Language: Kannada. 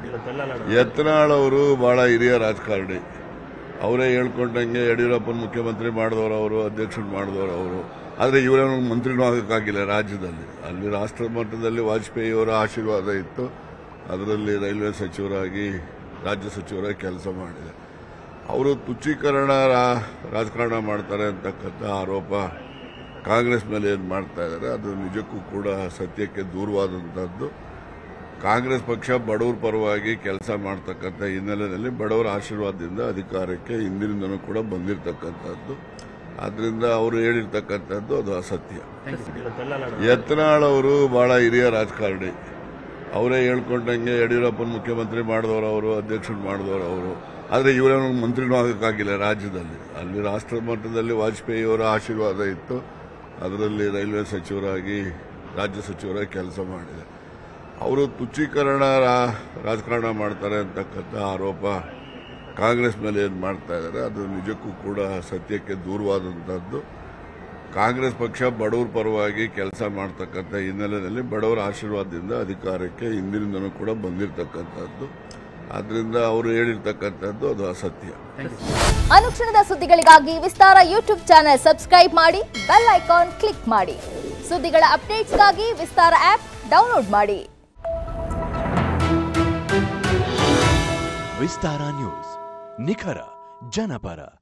ಯತ್ನಾಳ್ ಅವರು ಬಹಳ ಹಿರಿಯ ರಾಜಕಾರಣಿ ಅವರೇ ಹೇಳ್ಕೊಂಡಂಗೆ ಯಡಿಯೂರಪ್ಪನ ಮುಖ್ಯಮಂತ್ರಿ ಮಾಡಿದವರು ಅವರು ಅಧ್ಯಕ್ಷರು ಮಾಡಿದವರು ಅವರು ಆದರೆ ಇವರೇನು ಮಂತ್ರಿನೂ ಆಗಕ್ಕಾಗಿಲ್ಲ ರಾಜ್ಯದಲ್ಲಿ ಅಲ್ಲಿ ರಾಷ್ಟ್ರ ಮಟ್ಟದಲ್ಲಿ ವಾಜಪೇಯಿ ಅವರ ಆಶೀರ್ವಾದ ಇತ್ತು ಅದರಲ್ಲಿ ರೈಲ್ವೆ ಸಚಿವರಾಗಿ ರಾಜ್ಯ ಸಚಿವರಾಗಿ ಕೆಲಸ ಮಾಡಿದೆ ಅವರು ತುಚ್ಛೀಕರಣ ರಾ- ರಾಜಕಾರಣ ಮಾಡ್ತಾರೆ ಅಂತಕ್ಕಂಥ ಆರೋಪ ಕಾಂಗ್ರೆಸ್ ಮೇಲೆ ಏನು ಮಾಡ್ತಾ ಇದ್ದಾರೆ ಅದು ನಿಜಕ್ಕೂ ಕೂಡ ಸತ್ಯಕ್ಕೆ ದೂರವಾದಂಥದ್ದು ಕಾಂಗ್ರೆಸ್ ಪಕ್ಷ ಬಡವರ ಪರವಾಗಿ ಕೆಲಸ ಮಾಡ್ತಕ್ಕಂಥ ಹಿನ್ನೆಲೆಯಲ್ಲಿ ಬಡವರ ಆಶೀರ್ವಾದದಿಂದ ಅಧಿಕಾರಕ್ಕೆ ಹಿಂದಿನಿಂದನೂ ಕೂಡ ಬಂದಿರತಕ್ಕಂಥದ್ದು ಆದ್ರಿಂದ ಅವರು ಹೇಳಿರ್ತಕ್ಕಂಥದ್ದು ಅದು ಅಸತ್ಯ ಯತ್ನಾಳ್ ಅವರು ಬಹಳ ಹಿರಿಯ ರಾಜಕಾರಣಿ ಅವರೇ ಹೇಳ್ಕೊಂಡಂಗೆ ಯಡಿಯೂರಪ್ಪನ ಮುಖ್ಯಮಂತ್ರಿ ಮಾಡಿದವರು ಅವರು ಅಧ್ಯಕ್ಷರು ಮಾಡಿದವರು ಅವರು ಆದರೆ ಇವರೇನು ಮಂತ್ರಿನೂ ಆಗಕ್ಕಾಗಿಲ್ಲ ರಾಜ್ಯದಲ್ಲಿ ಅಲ್ಲಿ ರಾಷ್ಟ್ರ ಮಟ್ಟದಲ್ಲಿ ವಾಜಪೇಯಿ ಅವರ ಆಶೀರ್ವಾದ ಇತ್ತು ಅದರಲ್ಲಿ ರೈಲ್ವೆ ಸಚಿವರಾಗಿ ರಾಜ್ಯ ಸಚಿವರಾಗಿ ಕೆಲಸ ಮಾಡಿದೆ ಅವರು ತುಚ್ಛೀಕರಣ ರಾ- ರಾಜಕಾರಣ ಮಾಡ್ತಾರೆ ಅಂತಕ್ಕಂಥ ಆರೋಪ ಕಾಂಗ್ರೆಸ್ ಮೇಲೆ ಏನು ಮಾಡ್ತಾ ಇದ್ದಾರೆ ಅದು ನಿಜಕ್ಕೂ ಕೂಡ ಸತ್ಯಕ್ಕೆ ದೂರವಾದಂಥದ್ದು ಕಾಂಗ್ರೆಸ್ ಪಕ್ಷ ಬಡವರ ಪರವಾಗಿ ಕೆಲಸ ಮಾಡ್ತಕ್ಕಂಥ ಹಿನ್ನೆಲೆಯಲ್ಲಿ ಬಡವರ ಆಶೀರ್ವಾದದಿಂದ ಅಧಿಕಾರಕ್ಕೆ ಹಿಂದಿನಿಂದನೂ ಕೂಡ ಬಂದಿರತಕ್ಕಂಥದ್ದು ಆದ್ರಿಂದ ಅವರು ಹೇಳಿರ್ತಕ್ಕಂಥದ್ದು ಅದು ಅಸತ್ಯ ಅನುಕ್ಷಣದ ಸುದ್ದಿಗಳಿಗಾಗಿ ವಿಸ್ತಾರ ಯೂಟ್ಯೂಬ್ ಚಾನೆಲ್ ಸಬ್ಸ್ಕ್ರೈಬ್ ಮಾಡಿ ಬೆಲ್ ಐಕಾನ್ ಕ್ಲಿಕ್ ಮಾಡಿ ಸುದ್ದಿಗಳ ಅಪ್ಡೇಟ್ಸ್ಗಾಗಿ ವಿಸ್ತಾರ ಆಪ್ ಡೌನ್ಲೋಡ್ ಮಾಡಿ ವಿಸ್ತಾರ ನ್ಯೂಸ್ ನಿಖರ ಜನಪರ